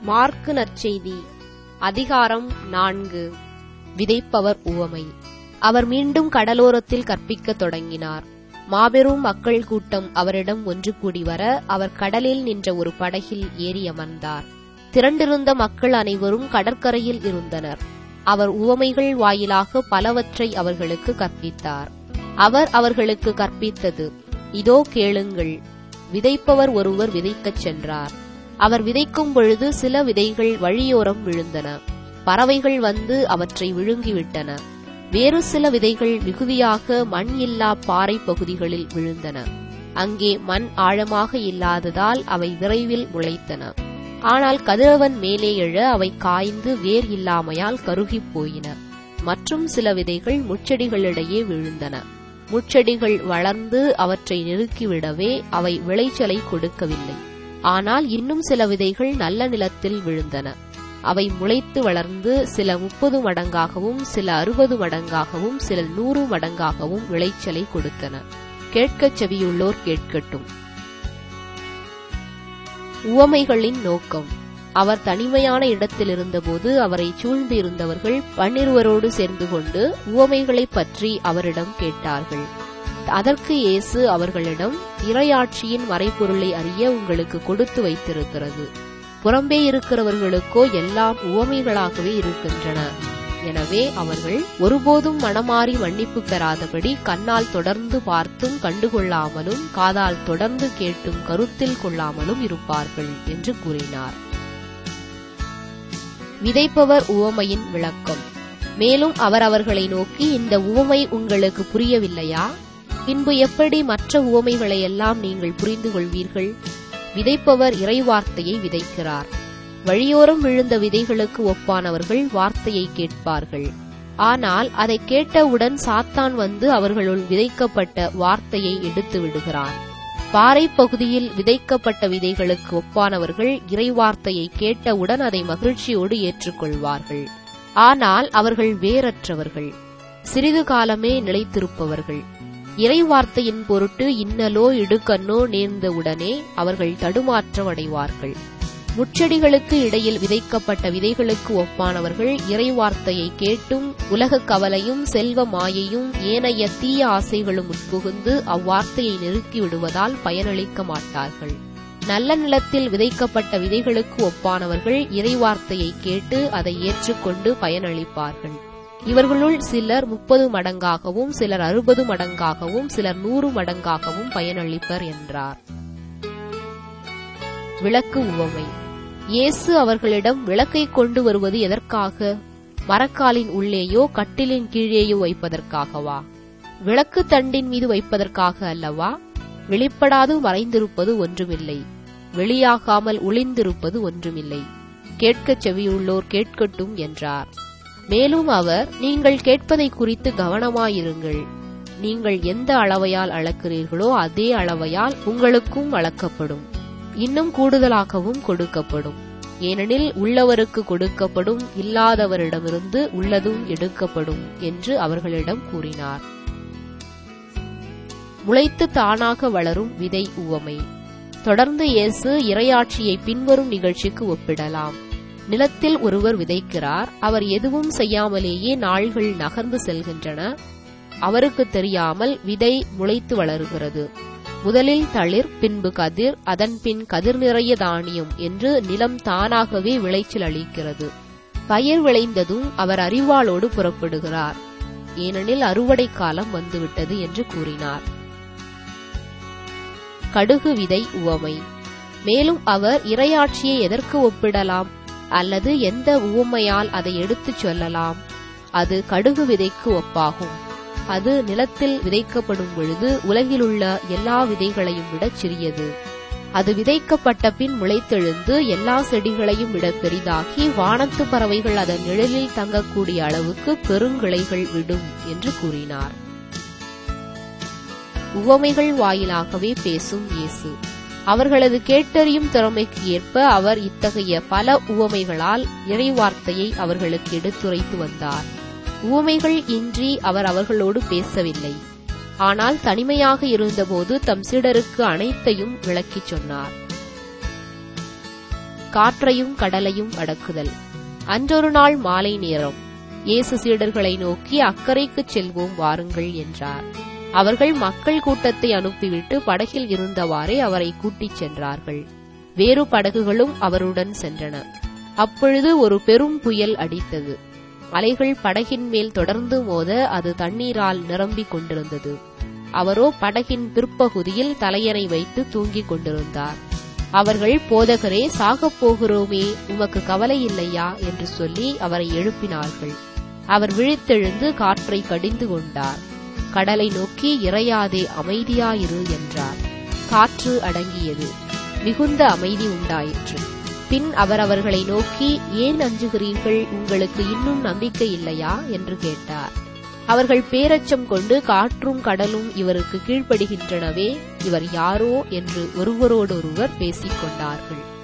mark நற்செய்தி அதிகாரம் நான்கு விதைப்பவர் உவமை அவர் மீண்டும் கடலோரத்தில் கற்பிக்கத் தொடங்கினார் மாபெரும் மக்கள் கூட்டம் அவரிடம் ஒன்று கூடி வர அவர் கடலில் நின்ற ஒரு படகில் ஏறி அமர்ந்தார் திரண்டிருந்த மக்கள் அனைவரும் கடற்கரையில் இருந்தனர் அவர் உவமைகள் வாயிலாக பலவற்றை அவர்களுக்கு கற்பித்தார் அவர் அவர்களுக்கு கற்பித்தது இதோ கேளுங்கள் விதைப்பவர் ஒருவர் விதைக்கச் சென்றார் அவர் விதைக்கும் பொழுது சில விதைகள் வழியோரம் விழுந்தன பறவைகள் வந்து அவற்றை விழுங்கிவிட்டன வேறு சில விதைகள் மிகுதியாக மண் இல்லா பாறை பகுதிகளில் விழுந்தன அங்கே மண் ஆழமாக இல்லாததால் அவை விரைவில் முளைத்தன ஆனால் கதிரவன் மேலே எழ அவை காய்ந்து வேர் இல்லாமையால் கருகிப் போயின மற்றும் சில விதைகள் முச்செடிகளிடையே விழுந்தன முச்செடிகள் வளர்ந்து அவற்றை நெருக்கிவிடவே அவை விளைச்சலை கொடுக்கவில்லை ஆனால் இன்னும் சில விதைகள் நல்ல நிலத்தில் விழுந்தன அவை முளைத்து வளர்ந்து சில முப்பது மடங்காகவும் சில அறுபது மடங்காகவும் சில நூறு மடங்காகவும் விளைச்சலை கொடுத்தன கேட்கச் செவியுள்ளோர் கேட்கட்டும் உவமைகளின் நோக்கம் அவர் தனிமையான இடத்தில் இருந்தபோது அவரை சூழ்ந்து இருந்தவர்கள் பன்னிருவரோடு சேர்ந்து கொண்டு உவமைகளைப் பற்றி அவரிடம் கேட்டார்கள் அதற்கு இயேசு அவர்களிடம் இறையாட்சியின் மறைபொருளை அறிய உங்களுக்கு கொடுத்து வைத்திருக்கிறது புறம்பே இருக்கிறவர்களுக்கோ எல்லாம் உவமைகளாகவே இருக்கின்றன எனவே அவர்கள் ஒருபோதும் மனமாறி மன்னிப்பு பெறாதபடி கண்ணால் தொடர்ந்து பார்த்தும் கண்டுகொள்ளாமலும் காதால் தொடர்ந்து கேட்டும் கருத்தில் கொள்ளாமலும் இருப்பார்கள் என்று கூறினார் விதைப்பவர் உவமையின் விளக்கம் மேலும் அவர் அவர்களை நோக்கி இந்த உவமை உங்களுக்கு புரியவில்லையா பின்பு எப்படி மற்ற உவமைகளை எல்லாம் நீங்கள் புரிந்து கொள்வீர்கள் விதைப்பவர் இறைவார்த்தையை விதைக்கிறார் வழியோரம் விழுந்த விதைகளுக்கு ஒப்பானவர்கள் வார்த்தையை கேட்பார்கள் ஆனால் அதை கேட்டவுடன் சாத்தான் வந்து அவர்களுள் விதைக்கப்பட்ட வார்த்தையை எடுத்து விடுகிறான் பாறை பகுதியில் விதைக்கப்பட்ட விதைகளுக்கு ஒப்பானவர்கள் இறைவார்த்தையை கேட்டவுடன் அதை மகிழ்ச்சியோடு ஏற்றுக்கொள்வார்கள் ஆனால் அவர்கள் வேறற்றவர்கள் சிறிது காலமே நிலைத்திருப்பவர்கள் இறைவார்த்தையின் பொருட்டு இன்னலோ இடுக்கண்ணோ நேர்ந்தவுடனே அவர்கள் தடுமாற்றம் அடைவார்கள் முச்செடிகளுக்கு இடையில் விதைக்கப்பட்ட விதைகளுக்கு ஒப்பானவர்கள் இறைவார்த்தையை கேட்டும் உலக கவலையும் செல்வ மாயையும் ஏனைய தீய ஆசைகளும் உட்புகுந்து அவ்வார்த்தையை நெருக்கி விடுவதால் பயனளிக்க மாட்டார்கள் நல்ல நிலத்தில் விதைக்கப்பட்ட விதைகளுக்கு ஒப்பானவர்கள் இறைவார்த்தையை கேட்டு அதை ஏற்றுக்கொண்டு பயனளிப்பார்கள் இவர்களுள் சிலர் முப்பது மடங்காகவும் சிலர் அறுபது மடங்காகவும் சிலர் நூறு மடங்காகவும் பயனளிப்பர் என்றார் விளக்கு உவமை இயேசு அவர்களிடம் விளக்கை கொண்டு வருவது எதற்காக மரக்காலின் உள்ளேயோ கட்டிலின் கீழேயோ வைப்பதற்காகவா விளக்கு தண்டின் மீது வைப்பதற்காக அல்லவா வெளிப்படாது மறைந்திருப்பது ஒன்றுமில்லை வெளியாகாமல் ஒளிந்திருப்பது ஒன்றுமில்லை கேட்கச் செவியுள்ளோர் கேட்கட்டும் என்றார் மேலும் அவர் நீங்கள் கேட்பதை குறித்து கவனமாயிருங்கள் நீங்கள் எந்த அளவையால் அளக்கிறீர்களோ அதே அளவையால் உங்களுக்கும் அளக்கப்படும் இன்னும் கூடுதலாகவும் கொடுக்கப்படும் ஏனெனில் உள்ளவருக்கு கொடுக்கப்படும் இல்லாதவரிடமிருந்து உள்ளதும் எடுக்கப்படும் என்று அவர்களிடம் கூறினார் முளைத்து தானாக வளரும் விதை உவமை தொடர்ந்து இயேசு இரையாட்சியை பின்வரும் நிகழ்ச்சிக்கு ஒப்பிடலாம் நிலத்தில் ஒருவர் விதைக்கிறார் அவர் எதுவும் செய்யாமலேயே நாள்கள் நகர்ந்து செல்கின்றன அவருக்கு தெரியாமல் விதை முளைத்து வளருகிறது முதலில் தளிர் பின்பு கதிர் அதன் பின் கதிர் நிறைய தானியம் என்று நிலம் தானாகவே விளைச்சல் அளிக்கிறது பயிர் விளைந்ததும் அவர் அறிவாளோடு புறப்படுகிறார் ஏனெனில் அறுவடை காலம் வந்துவிட்டது என்று கூறினார் கடுகு விதை உவமை மேலும் அவர் இரையாட்சியை எதற்கு ஒப்பிடலாம் அல்லது எந்த உவமையால் அதை எடுத்துச் சொல்லலாம் அது கடுகு விதைக்கு ஒப்பாகும் அது நிலத்தில் விதைக்கப்படும் பொழுது உலகிலுள்ள எல்லா விதைகளையும் விட சிறியது அது விதைக்கப்பட்ட பின் முளைத்தெழுந்து எல்லா செடிகளையும் விட பெரிதாகி வானத்து பறவைகள் அதன் நிழலில் தங்கக்கூடிய அளவுக்கு பெருங்கிளைகள் விடும் என்று கூறினார் உவமைகள் வாயிலாகவே பேசும் இயேசு அவர்களது கேட்டறியும் திறமைக்கு ஏற்ப அவர் இத்தகைய பல உவமைகளால் இறைவார்த்தையை அவர்களுக்கு எடுத்துரைத்து வந்தார் உவமைகள் இன்றி அவர் அவர்களோடு பேசவில்லை ஆனால் தனிமையாக இருந்தபோது தம் சீடருக்கு அனைத்தையும் விளக்கிச் சொன்னார் காற்றையும் கடலையும் அடக்குதல் அன்றொரு நாள் மாலை நேரம் இயேசு சீடர்களை நோக்கி அக்கறைக்குச் செல்வோம் வாருங்கள் என்றார் அவர்கள் மக்கள் கூட்டத்தை அனுப்பிவிட்டு படகில் இருந்தவாறே அவரை கூட்டிச் சென்றார்கள் வேறு படகுகளும் அவருடன் சென்றன அப்பொழுது ஒரு பெரும் புயல் அடித்தது அலைகள் படகின் மேல் தொடர்ந்து மோத அது தண்ணீரால் நிரம்பிக் கொண்டிருந்தது அவரோ படகின் பிற்பகுதியில் தலையணை வைத்து தூங்கிக் கொண்டிருந்தார் அவர்கள் போதகரே சாகப் போகிறோமே உமக்கு கவலை இல்லையா என்று சொல்லி அவரை எழுப்பினார்கள் அவர் விழித்தெழுந்து காற்றை கடிந்து கொண்டார் கடலை நோக்கி இறையாதே அமைதியாயிரு என்றார் காற்று அடங்கியது மிகுந்த அமைதி உண்டாயிற்று பின் அவர் அவர்களை நோக்கி ஏன் அஞ்சுகிறீர்கள் உங்களுக்கு இன்னும் நம்பிக்கை இல்லையா என்று கேட்டார் அவர்கள் பேரச்சம் கொண்டு காற்றும் கடலும் இவருக்கு கீழ்ப்படுகின்றனவே இவர் யாரோ என்று ஒருவரோடொருவர் பேசிக் கொண்டார்கள்